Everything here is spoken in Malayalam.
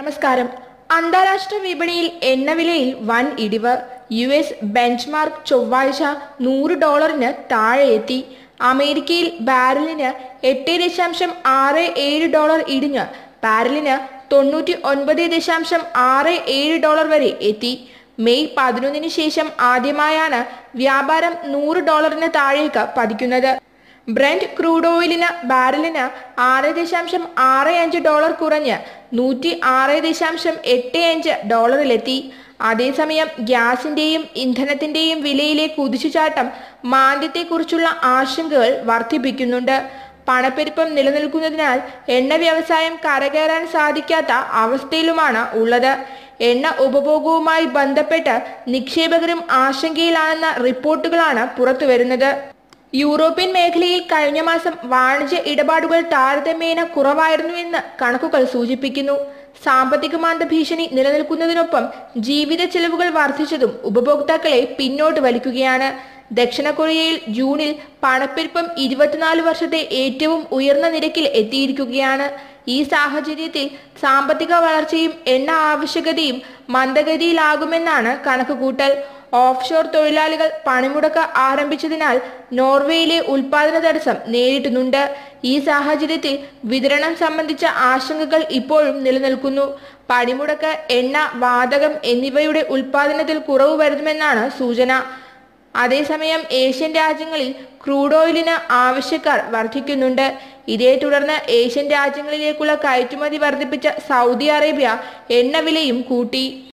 നമസ്കാരം അന്താരാഷ്ട്ര വിപണിയിൽ എണ്ണവിലയിൽ വൻ ഇടിവ് യു എസ് ബെഞ്ച്മാർക്ക് ചൊവ്വാഴ്ച നൂറ് ഡോളറിന് താഴെ എത്തി അമേരിക്കയിൽ ബാരലിന് എട്ട് ദശാംശം ആറ് ഏഴ് ഡോളർ ഇടിഞ്ഞ് ബാരലിന് തൊണ്ണൂറ്റി ഒൻപത് ദശാംശം ആറ് ഏഴ് ഡോളർ വരെ എത്തി മെയ് പതിനൊന്നിന് ശേഷം ആദ്യമായാണ് വ്യാപാരം നൂറ് ഡോളറിന് താഴേക്ക് പതിക്കുന്നത് ബ്രന്റ് ക്രൂഡ് ഓയിലിന് ബാരലിന് ആറ് ദശാംശം ആറ് അഞ്ച് ഡോളർ കുറഞ്ഞ് നൂറ്റി ആറ് ദശാംശം എട്ട് അഞ്ച് ഡോളറിലെത്തി അതേസമയം ഗ്യാസിന്റെയും ഇന്ധനത്തിന്റെയും വിലയിലെ കുതിച്ചുചാട്ടം മാന്ദ്യത്തെക്കുറിച്ചുള്ള ആശങ്കകൾ വർദ്ധിപ്പിക്കുന്നുണ്ട് പണപ്പെരുപ്പം നിലനിൽക്കുന്നതിനാൽ എണ്ണ വ്യവസായം കരകയറാൻ സാധിക്കാത്ത അവസ്ഥയിലുമാണ് ഉള്ളത് എണ്ണ ഉപഭോഗവുമായി ബന്ധപ്പെട്ട് നിക്ഷേപകരും ആശങ്കയിലാണെന്ന റിപ്പോർട്ടുകളാണ് പുറത്തുവരുന്നത് യൂറോപ്യൻ മേഖലയിൽ കഴിഞ്ഞ മാസം വാണിജ്യ ഇടപാടുകൾ താരതമ്യേന കുറവായിരുന്നുവെന്ന് കണക്കുകൾ സൂചിപ്പിക്കുന്നു സാമ്പത്തിക മാന്ദ്യ ഭീഷണി നിലനിൽക്കുന്നതിനൊപ്പം ജീവിത ചെലവുകൾ വർദ്ധിച്ചതും ഉപഭോക്താക്കളെ പിന്നോട്ട് വലിക്കുകയാണ് ദക്ഷിണ കൊറിയയിൽ ജൂണിൽ പണപ്പെരുപ്പം ഇരുപത്തിനാല് വർഷത്തെ ഏറ്റവും ഉയർന്ന നിരക്കിൽ എത്തിയിരിക്കുകയാണ് ഈ സാഹചര്യത്തിൽ സാമ്പത്തിക വളർച്ചയും എണ്ണ ആവശ്യകതയും മന്ദഗതിയിലാകുമെന്നാണ് കണക്കുകൂട്ടൽ ഓഫ്ഷോർ തൊഴിലാളികൾ പണിമുടക്ക് ആരംഭിച്ചതിനാൽ നോർവേയിലെ ഉൽപാദന തടസ്സം നേരിടുന്നുണ്ട് ഈ സാഹചര്യത്തിൽ വിതരണം സംബന്ധിച്ച ആശങ്കകൾ ഇപ്പോഴും നിലനിൽക്കുന്നു പണിമുടക്ക് എണ്ണ വാതകം എന്നിവയുടെ ഉൽപാദനത്തിൽ കുറവ് വരുത്തുമെന്നാണ് സൂചന അതേസമയം ഏഷ്യൻ രാജ്യങ്ങളിൽ ക്രൂഡ് ഓയിലിന് ആവശ്യക്കാർ വർദ്ധിക്കുന്നുണ്ട് ഇതേ തുടർന്ന് ഏഷ്യൻ രാജ്യങ്ങളിലേക്കുള്ള കയറ്റുമതി വർദ്ധിപ്പിച്ച സൗദി അറേബ്യ എണ്ണവിലയും കൂട്ടി